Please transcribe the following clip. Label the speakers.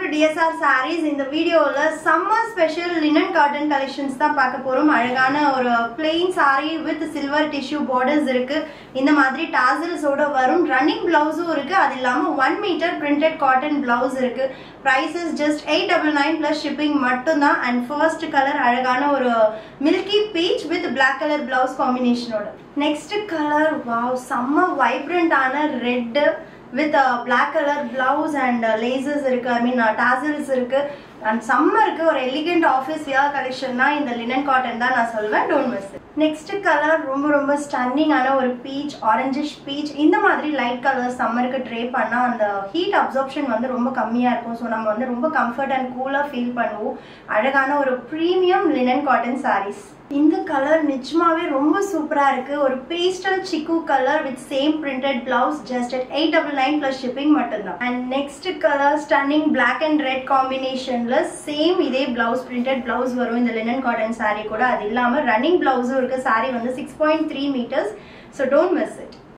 Speaker 1: to TSR sarees இந்த வீடியோவில் summer special linen cotton collections தான் பார்க்க போகிறோம் அழகான ஒரு plain saree with silver tissue borders இருக்கு இந்த மாதிரி டாசல்ஸோட வரும் ரன்னிங் பிளவுஸும் இருக்கு அது இல்லாமல் one metre printed cotton blouse இருக்கு prices just eight double nine plus shipping மட்டும்தான் அண்ட் ஃபர்ஸ்ட் கலர் அழகான ஒரு milky peach with black colour blouse காம்பினேஷனோட நெக்ஸ்ட் கலர் வாவ் செம்ம வைப்ரண்டான red with black colour blouse and laces இருக்கு I mean tassels இருக்கு and சம்மருக்கு ஒரு எலிகென்ட் ஆஃபீஸ் வியர் கலெக்ஷன்னா இந்த லினன் காட்டன் தான் நான் சொல்வேன் டோன்ட் மிஸ் நெக்ஸ்ட் கலர் ரொம்ப ரொம்ப ஸ்டன்னிங்கான ஒரு பீச் ஆரஞ்சிஷ் பீச் இந்த மாதிரி லைட் கலர் சம்மருக்கு ட்ரே பண்ணால் அந்த ஹீட் அப்சார்ப்ஷன் வந்து ரொம்ப கம்மியாக இருக்கும் ஸோ நம்ம வந்து ரொம்ப கம்ஃபர்ட் அண்ட் கூலாக ஃபீல் பண்ணுவோம் அழகான ஒரு ப்ரீமியம் லினன் காட்டன் சாரீஸ் இந்த கலர் நிஜமாவே ரொம்ப சூப்பராக இருக்குது ஒரு pastel chikoo colour with same printed blouse just at eight double nine plus shipping மட்டும்தான் and next colour stunning black and red காம்பினேஷனில் சேம் இதே பிளவுஸ் பிரிண்டட் பிளவுஸ் வரும் இந்த லினன் காட்டன் saree கூட அது இல்லாமல் ரன்னிங் பிளவுஸும் இருக்குது saree வந்து six point three metres so don't miss it